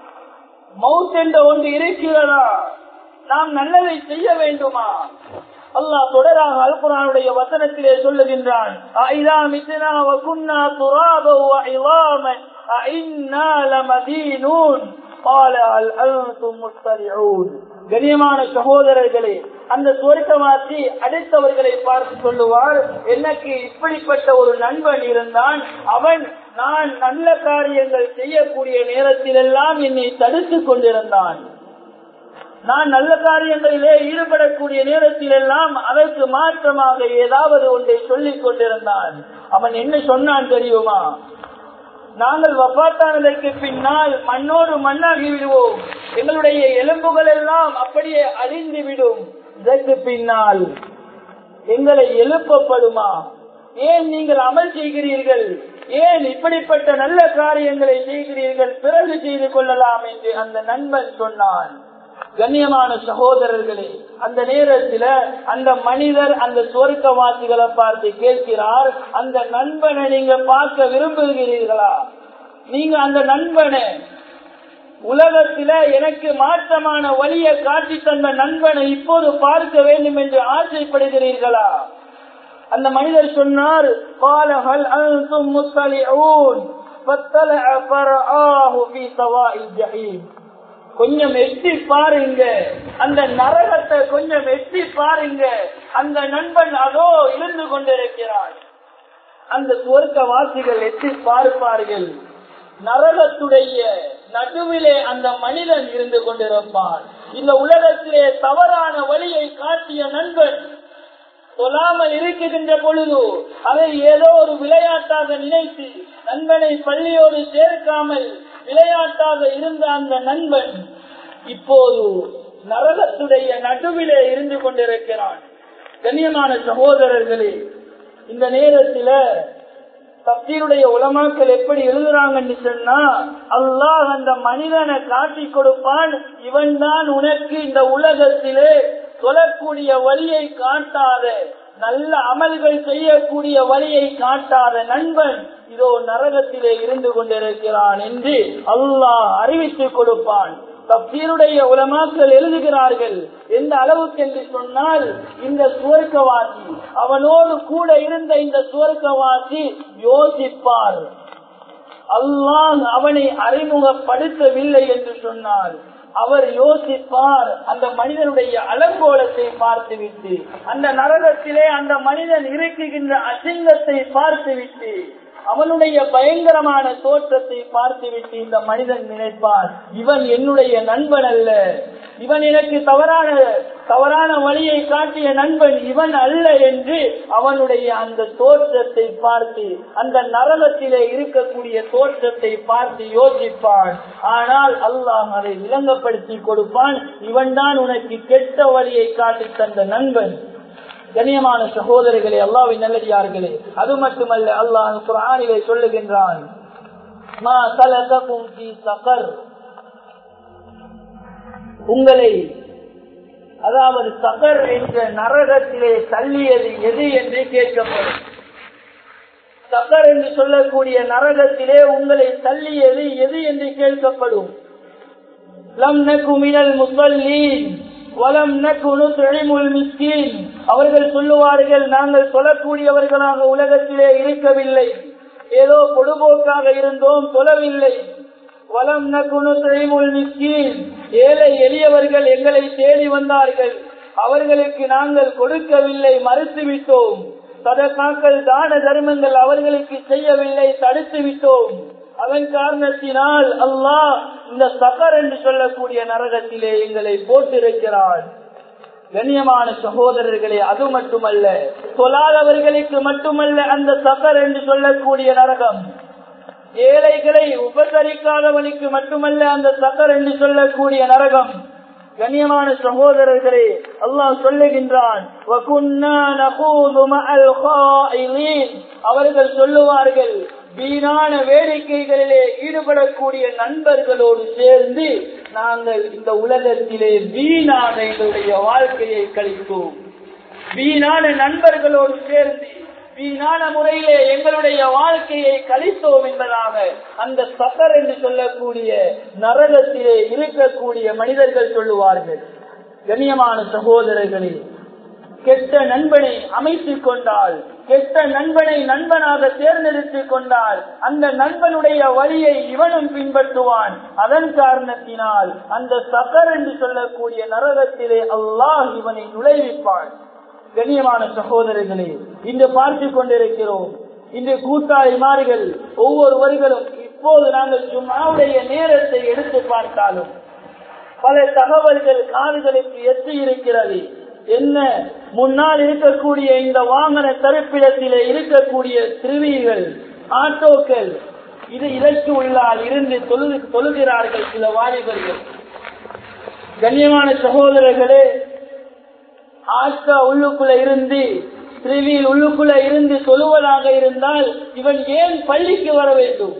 மவுத் என்று ஒன்று இருக்கிறதா நாம் நல்லதை செய்ய வேண்டுமா அல்லாஹ் தொடராக அல்குரானுடைய வசனத்திலே சொல்லுகின்றான் "அஇதா மித்னா வ குன்னா துராபா வ இலாமன் அஇன்னா லமதீனூன் قال هل أنتم مطلعون கண்ணியமான சகோதரர்களே அந்த சுவர்க்கவாசி அடுத்தவர்களை பார்த்து சொல்லுவார் எனக்கு இப்படிப்பட்ட ஒரு நண்பன் இருந்தான் அவன் நான் நல்ல காரியங்கள் செய்யக்கூடிய நேரத்திலெல்லாம் என்னை தடுத்துக் கொண்டிருந்தான் நான் நல்ல காரியங்களிலே ஈடுபடக்கூடிய நேரத்தில் எல்லாம் அதற்கு மாற்றமாக ஏதாவது ஒன்றை சொல்லிக் கொண்டிருந்தான் அவன் என்ன சொன்னான் தெரியுமா நாங்கள் வப்பாத்தானதற்கு பின்னால் மண்ணோடு மண்ணாகி விடுவோம் எங்களுடைய எலும்புகள் எல்லாம் அப்படியே அழிந்து விடும் இதற்கு பின்னால் எங்களை எழுப்பப்படுமா ஏன் நீங்கள் அமல் செய்கிறீர்கள் ஏன் இப்படிப்பட்ட நல்ல காரியங்களை செய்கிறீர்கள் பிறகு செய்து கொள்ளலாம் என்று அந்த நண்பன் சொன்னான் கண்ணியமான சகோதரர்களே அந்த நேரத்துல அந்த மனிதர் அந்த சுவர்க்கவாசிகளை பார்த்து கேட்கிறார் அந்த நண்பனை நீங்க பார்க்க விரும்புகிறீர்களா நீங்க அந்த நண்பனை உலகத்தில எனக்கு மாற்றமான வழியை காட்டி தந்த நண்பனை இப்போது பார்க்க வேண்டும் என்று ஆசைப்படுகிறீர்களா அந்த மனிதர் சொன்னார் قال هل انتم مطلعون فاطلع فرآه في سواء الجحيم கொஞ்சம் எட்டி பாருங்க அந்த நரகத்தை கொஞ்சம் எட்டி பாருங்க அந்த நண்பன் அதோ இருந்து கொண்டிருக்கிறான் அந்த சுவர்க்க வாசிகள் எட்டி பார்ப்பார்கள் நரகத்துடைய நடுவிலே அந்த மனிதன் இருந்து கொண்டிருப்பான் இந்த உலகத்திலே தவறான வழியை காட்டிய நண்பன் சொல்லாமல் இருக்குகின்ற பொழுது அதை ஏதோ ஒரு விளையாட்டாக நினைத்து நண்பனை பள்ளியோடு சேர்க்காமல் விளையாட்டாக இருந்த அந்த நண்பன் இப்போது நரகத்துடைய நடுவிலே இருந்து கொண்டிருக்கிறான் கண்ணியமான சகோதரர்களே இந்த நேரத்தில் தப்தீருடைய உலமாக்கள் எப்படி எழுதுறாங்கன்னு சொன்னா அல்லாஹ் அந்த மனிதனை காட்டி கொடுப்பான் இவன் தான் உனக்கு இந்த உலகத்திலே சொல்லக்கூடிய வழியை காட்டாத நல்ல அமல்கள் செய்யக்கூடிய வழியை காட்டாத நண்பன் இதோ நரகத்திலே இருந்து கொண்டிருக்கிறான் என்று அல்லாஹ் அறிவித்துக் கொடுப்பான் தப்சீருடைய உலமாக்கள் எழுதுகிறார்கள் எந்த அளவுக்கு என்று சொன்னால் இந்த சுவர்க்கவாசி அவனோடு கூட இருந்த இந்த சுவர்க்கவாசி யோசிப்பார் அல்லாஹ் அவனை அறிமுகப்படுத்தவில்லை என்று சொன்னார் அவர் யோசிப்பார் அந்த மனிதனுடைய அலங்கோலத்தை பார்த்துவிட்டு அந்த நரகத்திலே அந்த மனிதன் இருக்குகின்ற அசிங்கத்தை பார்த்துவிட்டு அவனுடைய பயங்கரமான தோற்றத்தை பார்த்துவிட்டு இந்த மனிதன் நினைப்பான் இவன் என்னுடைய நண்பன் அல்ல இவன் எனக்கு தவறான தவறான வழியை காட்டிய நண்பன் இவன் அல்ல என்று அவனுடைய அந்த தோற்றத்தை பார்த்து அந்த நரகத்திலே இருக்கக்கூடிய தோற்றத்தை பார்த்து யோசிப்பான் ஆனால் அல்லாஹ் அதை விளங்கப்படுத்தி கொடுப்பான் இவன் தான் உனக்கு கெட்ட வழியை காட்டி தந்த நண்பன் கண்ணியமான சகோதரர்களே அல்லாவின் நல்லடியார்களே அது மட்டுமல்ல அல்லாஹ் குரானிலே சொல்லுகின்றான் மா சலகக்கும் ஃபீ சகர் உங்களை அதாவது சகர் என்ற நரகத்திலே தள்ளியது எது என்று கேட்கப்படும் சகர் என்று சொல்லக்கூடிய நரகத்திலே உங்களை தள்ளியது எது என்று கேட்கப்படும் லம் நக்கு மினல் முசல்லீன் வலம் நக்கு நுத்இமுல் மிஸ்கீன் அவர்கள் சொல்லுவார்கள் நாங்கள் சொல்லக்கூடியவர்களாக உலகத்திலே இருக்கவில்லை ஏதோ பொழுபோக்காக இருந்தோம் சொல்லவில்லை வலம் நகுனுல் மிஸ்கீன் ஏழை எளியவர்கள் எங்களை தேடி வந்தார்கள் அவர்களுக்கு நாங்கள் கொடுக்கவில்லை மறுத்துவிட்டோம் சதகாக்கள் தான தர்மங்கள் அவர்களுக்கு செய்யவில்லை தடுத்து விட்டோம் அதன் காரணத்தினால் அல்லாஹ் இந்த சகர் என்று சொல்லக்கூடிய நரகத்திலே எங்களை போட்டிருக்கிறான் கண்ணியமான சகோதரர்களே அது மட்டுமல்ல சொல்லாதவர்களுக்கு மட்டுமல்ல அந்த சகர் என்று சொல்லக்கூடிய நரகம் ஏழைகளை உபசரிக்காதவனுக்கு மட்டுமல்ல அந்த சக்கர் என்று சொல்லக்கூடிய நரகம் கண்ணியமான சகோதரர்களே அல்லாஹ் சொல்லுகின்றான் அவர்கள் சொல்லுவார்கள் வீணான வேடிக்கைகளிலே ஈடுபடக்கூடிய நண்பர்களோடு சேர்ந்து நாங்கள் இந்த உலகத்திலே வீணான எங்களுடைய வாழ்க்கையை கழித்தோம் வீணான நண்பர்களோடு சேர்ந்து வீணான முறையிலே எங்களுடைய வாழ்க்கையை கழித்தோம் என்பதாக அந்த சக்கர் என்று சொல்லக்கூடிய நரகத்திலே இருக்கக்கூடிய மனிதர்கள் சொல்லுவார்கள் கண்ணியமான சகோதரர்களே கெட்ட நண்பனை அமைத்துக் கொண்டால் கெட்ட நண்பனை நண்பனாக தேர்ந்தெடுத்துக் கொண்டால் அந்த நண்பனுடைய வழியை இவனும் பின்பற்றுவான் அதன் காரணத்தினால் அந்த சக்கர் என்று சொல்லக்கூடிய நரகத்திலே அல்லாஹ் இவனை நுழைவிப்பான் கண்ணியமான சகோதரர்களே இன்று பார்த்து கொண்டிருக்கிறோம் இன்று கூட்டாளிமார்கள் ஒவ்வொருவர்களும் இப்போது நாங்கள் ஜும்மாவுடைய நேரத்தை எடுத்து பார்த்தாலும் பல தகவல்கள் காதுகளுக்கு எத்தி இருக்கிறது என்ன முன்னால் இருக்கக்கூடிய இந்த வாகன தரப்பிடத்திலே இருக்கக்கூடிய திருவிகள் ஆட்டோக்கள் இது இதற்கு உள்ளால் இருந்து தொழு தொழுகிறார்கள் சில வாலிபர்கள் கண்ணியமான சகோதரர்களே ஆஷ்கா உள்ளுக்குள்ள இருந்து திருவியில் உள்ளுக்குள்ள இருந்து சொல்லுவதாக இருந்தால் இவன் ஏன் பள்ளிக்கு வர வேண்டும்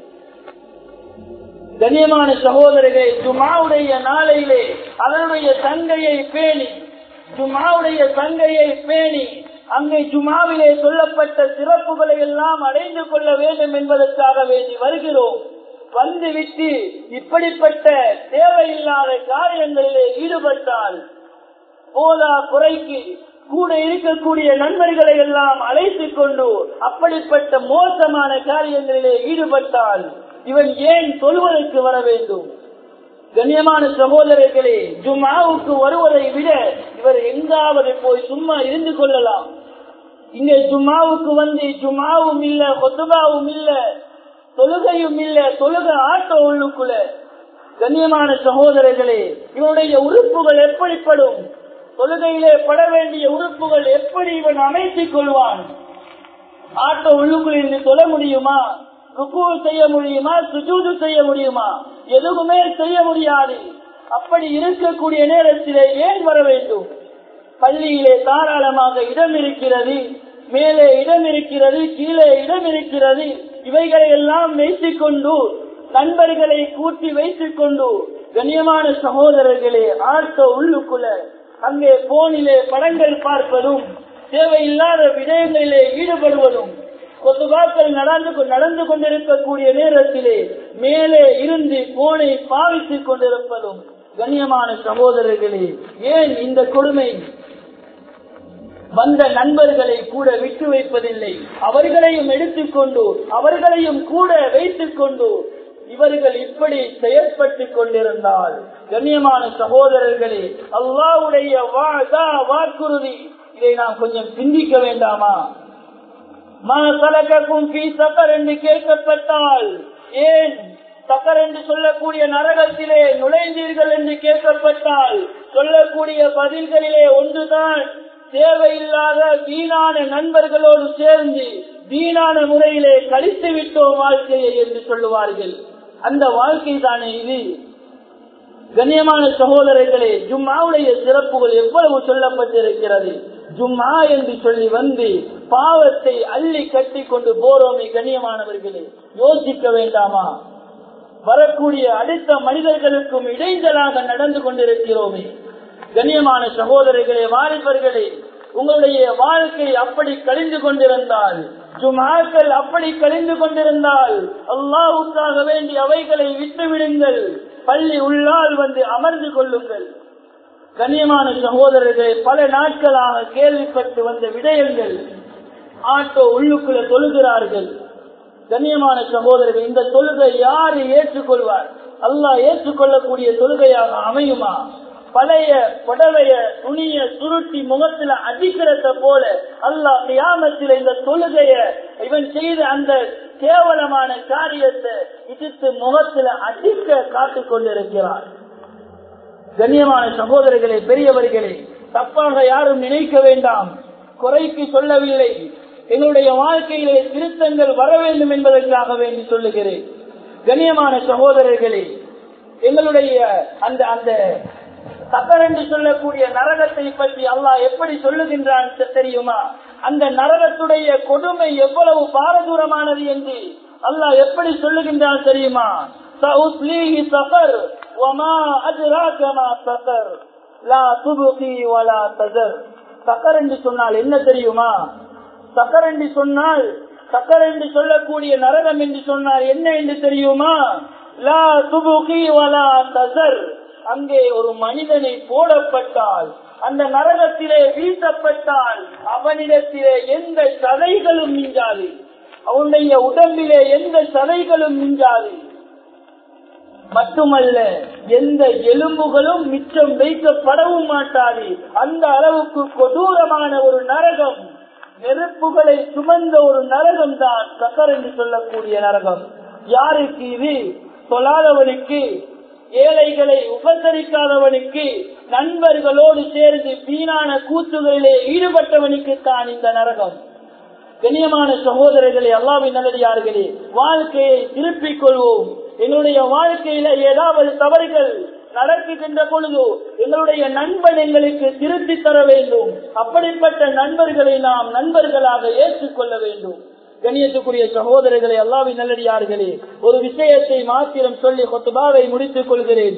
கண்ணியமான சகோதரர்களே ஜுமாவுடைய நாளையிலே அதனுடைய சங்கையை பேணி ஜுமாவுடைய சங்கையை பேணி அங்கே ஜுமாவிலே சொல்லப்பட்ட சிறப்புகளை எல்லாம் அடைந்து கொள்ள வேண்டும் என்பதற்காக வேண்டி வருகிறோம் வந்துவிட்டு இப்படிப்பட்ட தேவையில்லாத காரியங்களிலே ஈடுபட்டால் போதா குறைக்கு கூட இருக்கக்கூடிய நண்பர்களை எல்லாம் அழைத்துக் கொண்டு அப்படிப்பட்ட மோசமான காரியங்களிலே ஈடுபட்டால் இவன் ஏன் சொல்வதற்கு வர வேண்டும் கண்ணியமான சகோதரர்களே ஜுமாவுக்கு வருவதை விட இவர் எங்காவது போய் சும்மா இருந்து கொள்ளலாம் இங்க ஜும்மாவுக்கு வந்து ஜும்மாவும் இல்ல கொத்துபாவும் இல்ல தொழுகையும் இல்ல தொழுக ஆட்டோ உள்ளுக்குள்ள கண்ணியமான சகோதரர்களே இவனுடைய உறுப்புகள் எப்படிப்படும் தொழுகையிலே பட வேண்டிய உறுப்புகள் எப்படி இவன் அமைத்துக் கொள்வான் ஆட்டோ உள்ளுக்குள் இருந்து தொழ முடியுமா ருக்கு செய்ய முடியுமா சுஜூது செய்ய முடியுமா எதுவுமே செய்ய முடியாது அப்படி இருக்கக்கூடிய நேரத்திலே ஏன் வர வேண்டும் பள்ளியிலே தாராளமாக இடம் இருக்கிறது மேலே இடம் இருக்கிறது கீழே இடம் இருக்கிறது இவைகளை எல்லாம் வைத்துக் கொண்டு நண்பர்களை கூட்டி வைத்துக் கொண்டு கண்ணியமான சகோதரர்களே ஆட்டோ உள்ளுக்குள்ள அங்கே போனிலே படங்கள் பார்ப்பதும் தேவையில்லாத விடயங்களிலே ஈடுபடுவதும் கொத்துபாக்கள் நடந்து நடந்து கொண்டிருக்கக்கூடிய நேரத்திலே மேலே இருந்து போனை பாவித்துக் கொண்டிருப்பதும் கண்ணியமான சகோதரர்களே ஏன் இந்த கொடுமை வந்த நண்பர்களை கூட விட்டு வைப்பதில்லை அவர்களையும் எடுத்துக்கொண்டு அவர்களையும் கூட வைத்துக் கொண்டு இவர்கள் இப்படி செயற்பட்டுக் கொண்டிருந்தால் கண்ணியமான சகோதரர்களே அல்லாவுடைய வாதா வாக்குறுதி இதை நாம் கொஞ்சம் சிந்திக்க வேண்டாமா மா கலக்கும் பீ சக்கர் என்று கேட்கப்பட்டால் ஏன் சக்கர் என்று சொல்லக்கூடிய நரகத்திலே நுழைந்தீர்கள் என்று கேட்கப்பட்டால் சொல்லக்கூடிய பதில்களிலே ஒன்றுதான் தேவையில்லாத வீணான நண்பர்களோடு சேர்ந்து வீணான முறையிலே கழித்து விட்டோம் வாழ்க்கையை என்று சொல்லுவார்கள் அந்த வாழ்க்கை தானே இது கண்ணியமான சகோதரர்களே ஜும்மாவுடைய சிறப்புகள் எவ்வளவு சொல்லப்பட்டிருக்கிறது ஜும்மா என்று சொல்லி வந்து பாவத்தை அள்ளி கட்டி கொண்டு போறோமே கண்ணியமானவர்களே யோசிக்க வேண்டாமா வரக்கூடிய அடுத்த மனிதர்களுக்கும் இடைஞ்சலாக நடந்து கொண்டிருக்கிறோமே கண்ணியமான சகோதரர்களே வாலிபர்களே உங்களுடைய வாழ்க்கை அப்படி கழிந்து கொண்டிருந்தால் ஜுமாக்கள் அப்படி கழிந்து கொண்டிருந்தால் அல்லாவுக்காக வேண்டி அவைகளை விட்டுவிடுங்கள் பள்ளி உள்ளால் வந்து அமர்ந்து கொள்ளுங்கள் கண்ணியமான சகோதரர்களே பல நாட்களாக கேள்விப்பட்டு வந்த விடயங்கள் ஆட்டோ உள்ளுக்குள்ள தொழுகிறார்கள் கண்ணியமான சகோதரர்கள் இந்த தொழுகை யாரு ஏற்றுக்கொள்வார் அல்லாஹ் ஏற்றுக்கொள்ளக்கூடிய தொழுகையாக அமையுமா பழைய புடவைய துணிய சுருட்டி முகத்துல அடிக்கிறத போல அல்லாஹ் கியாமத்தில் இந்த தொழுகைய இவன் செய்த அந்த கேவலமான காரியத்தை இடித்து முகத்துல அடிக்க காத்துக் கொண்டிருக்கிறார் கண்ணியமான சகோதரர்களே பெரியவர்களே தப்பாக யாரும் நினைக்க வேண்டாம் குறைக்கு சொல்லவில்லை எங்களுடைய வாழ்க்கையிலே திருத்தங்கள் வர வேண்டும் என்பதற்காக வேண்டி சொல்லுகிறேன் கண்ணியமான சகோதரர்களே எங்களுடைய அந்த அந்த சக்கர் என்று சொல்லக்கூடிய நரகத்தை பற்றி அல்லாஹ் எப்படி சொல்லுகின்றான் தெரியுமா அந்த நரகத்துடைய கொடுமை எவ்வளவு பாரதூரமானது என்று அல்லாஹ் எப்படி சொல்லுகின்றான் தெரியுமா சஃபர் وما أدراك ما سقر لا تبقي ولا تذر சக்கர் என்று சொன்னால் என்ன தெரியுமா சக்கர் என்று சொன்னால் சக்கர் என்று சொல்லக்கூடிய நரகம் என்று சொன்னால் என்ன என்று தெரியுமா லா துபுகி வலா தசர் அங்கே ஒரு மனிதனை போடப்பட்டால் அந்த நரகத்திலே வீசப்பட்டால் அவனிடத்திலே எந்த சதைகளும் மிஞ்சாது அவனுடைய உடம்பிலே எந்த சதைகளும் மிஞ்சாது மட்டுமல்ல எந்த எலும்புகளும் மிச்சம் வைக்கப்படவும் மாட்டாது அந்த அளவுக்கு கொடூரமான ஒரு நரகம் நெருப்புகளை சுமந்த ஒரு நரகம் தான் சக்கர் என்று சொல்லக்கூடிய நரகம் யாருக்கு இது சொல்லாதவனுக்கு ஏழைகளை உபசரிக்காதவனுக்கு நண்பர்களோடு சேர்ந்து வீணான கூத்துகளிலே ஈடுபட்டவனுக்கு தான் இந்த நரகம் கண்ணியமான சகோதரர்களே அல்லாவின் நல்லடியார்களே வாழ்க்கையை திருப்பிக் கொள்வோம் எங்களுடைய வாழ்க்கையில ஏதாவது தவறுகள் நடக்குகின்ற பொழுது எங்களுடைய நண்பன் எங்களுக்கு திருத்தி தர வேண்டும் அப்படிப்பட்ட நண்பர்களை நாம் நண்பர்களாக ஏற்றுக்கொள்ள வேண்டும் கணியத்துக்குரிய சகோதரர்களை அல்லாவின் நல்லடியார்களே ஒரு விஷயத்தை மாத்திரம் சொல்லி கொத்துபாவை முடித்துக் கொள்கிறேன்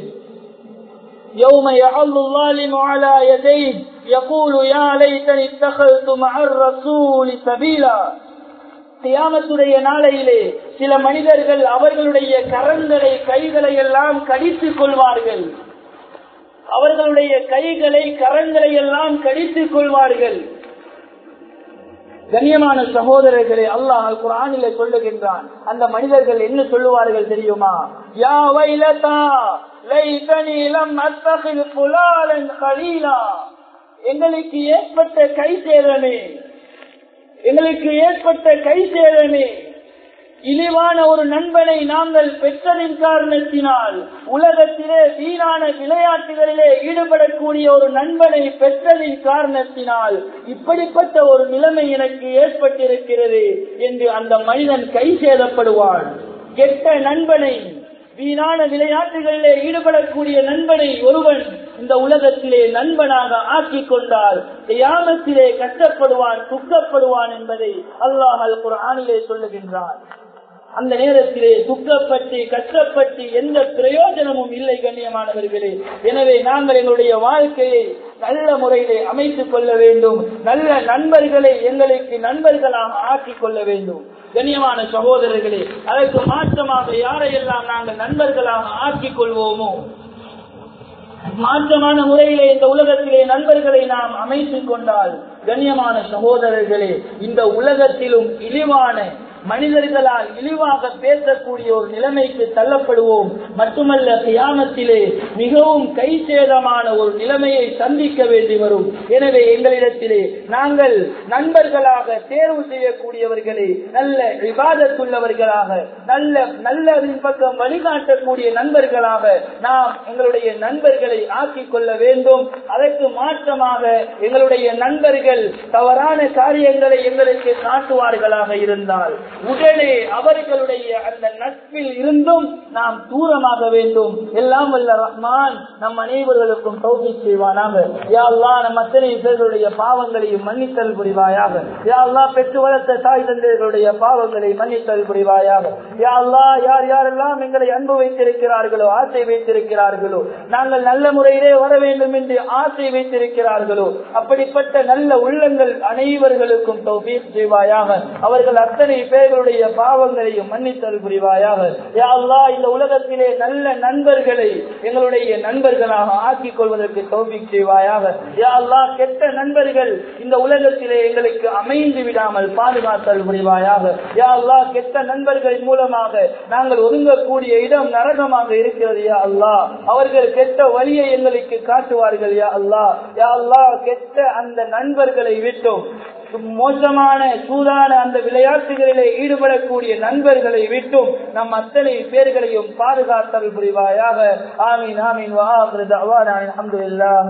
يوم يعض الظالم على يديه يقول يا ليتني اتخذت مع الرسول سبيلا கியாமத்துடைய நாளையிலே சில மனிதர்கள் அவர்களுடைய கரங்களை கைகளை எல்லாம் கடித்துக் கொள்வார்கள் அவர்களுடைய கைகளை கரங்களை எல்லாம் கடித்துக் கொள்வார்கள் கண்ணியமான சகோதரர்களே அல்லாஹ் குரானிலே சொல்லுகின்றான் அந்த மனிதர்கள் என்ன சொல்லுவார்கள் தெரியுமா யா வைலதா லைதனி லம் அத்தகில் புலாலன் கலீலா எங்களுக்கு ஏற்பட்ட கை சேதமே எங்களுக்கு ஏற்பட்ட கை சேதமே இழிவான ஒரு நண்பனை நாங்கள் பெற்றதின் காரணத்தினால் உலகத்திலே வீணான விளையாட்டுகளிலே ஈடுபடக்கூடிய ஒரு நண்பனை பெற்றதின் காரணத்தினால் இப்படிப்பட்ட ஒரு நிலைமை எனக்கு ஏற்பட்டிருக்கிறது என்று அந்த மனிதன் கை சேதப்படுவான் கெட்ட நண்பனை வீணான விளையாட்டுகளிலே ஈடுபடக்கூடிய நண்பனை ஒருவன் இந்த உலகத்திலே நண்பனாக ஆக்கி கொண்டால் தியானத்திலே கஷ்டப்படுவான் துக்கப்படுவான் என்பதை அல்லாஹ் அல் குரானிலே சொல்லுகின்றார் அந்த நேரத்திலே துக்கப்பட்டு கஷ்டப்பட்டு எந்த பிரயோஜனமும் இல்லை கண்ணியமானவர்களே எனவே நாங்கள் எங்களுடைய வாழ்க்கையை நல்ல முறையிலே அமைத்துக் கொள்ள வேண்டும் நல்ல நண்பர்களை எங்களுக்கு நண்பர்களாக ஆக்கிக் கொள்ள வேண்டும் கண்ணியமான சகோதரர்களே அதற்கு மாற்றமாக யாரையெல்லாம் நாங்கள் நண்பர்களாக ஆக்கிக் கொள்வோமோ மாற்றமான முறையிலே இந்த உலகத்திலே நண்பர்களை நாம் அமைத்துக் கொண்டால் கண்ணியமான சகோதரர்களே இந்த உலகத்திலும் இழிவான மனிதர்களால் இழிவாக பேசக்கூடிய ஒரு நிலைமைக்கு தள்ளப்படுவோம் மட்டுமல்ல கியாமத்திலே மிகவும் கை சேதமான ஒரு நிலைமையை சந்திக்க வேண்டி வரும் எனவே எங்களிடத்திலே நாங்கள் நண்பர்களாக தேர்வு செய்யக்கூடியவர்களை நல்ல விவாதத்துள்ளவர்களாக நல்ல நல்லதின் பக்கம் வழிகாட்டக்கூடிய நண்பர்களாக நாம் எங்களுடைய நண்பர்களை ஆக்கிக் கொள்ள வேண்டும் அதற்கு மாற்றமாக எங்களுடைய நண்பர்கள் தவறான காரியங்களை எங்களுக்கு காட்டுவார்களாக இருந்தால் உடனே அவர்களுடைய அந்த நட்பில் இருந்தும் நாம் தூரமாக வேண்டும் எல்லாம் வல்ல ரஹ்மான் நம் அனைவர்களுக்கும் தௌபி செய்வானாக யாழ்லா நம் அத்தனை பேர்களுடைய பாவங்களையும் மன்னித்தல் புரிவாயாக யாழ்லா பெற்று வளர்த்த தாய் தந்தைகளுடைய பாவங்களை மன்னித்தல் புரிவாயாக யாழ்லா யார் யாரெல்லாம் எங்களை அன்பு வைத்திருக்கிறார்களோ ஆசை வைத்திருக்கிறார்களோ நாங்கள் நல்ல முறையிலே வர வேண்டும் என்று ஆசை வைத்திருக்கிறார்களோ அப்படிப்பட்ட நல்ல உள்ளங்கள் அனைவர்களுக்கும் தௌபீக் செய்வாயாக அவர்கள் அத்தனை பேர்களுடைய பாவங்களையும் மன்னித்தல் புரிவாயாக யா அல்லாஹ் இந்த உலகத்திலே நல்ல நண்பர்களை எங்களுடைய நண்பர்களாக ஆக்கிக் கொள்வதற்கு தௌபீக் செய்வாயாக யா அல்லாஹ் கெட்ட நண்பர்கள் இந்த உலகத்திலே எங்களுக்கு அமைந்து விடாமல் பாதுகாத்தல் புரிவாயாக யா அல்லாஹ் கெட்ட நண்பர்களின் மூலமாக நாங்கள் ஒதுங்கக்கூடிய இடம் நரகமாக இருக்கிறது யா அல்லாஹ் அவர்கள் கெட்ட வழியை எங்களுக்கு காட்டுவார்கள் யா அல்லாஹ் யா அல்லாஹ் கெட்ட அந்த நண்பர்களை விட்டோம் மோசமான சூதான அந்த விளையாட்டுகளிலே ஈடுபடக்கூடிய நண்பர்களை விட்டும் நம் அத்தனை பேர்களையும் பாதுகாத்தல் புரிவாயாக ஆமீன் ஆமீன் வா அல்ஹம்துலில்லாஹ்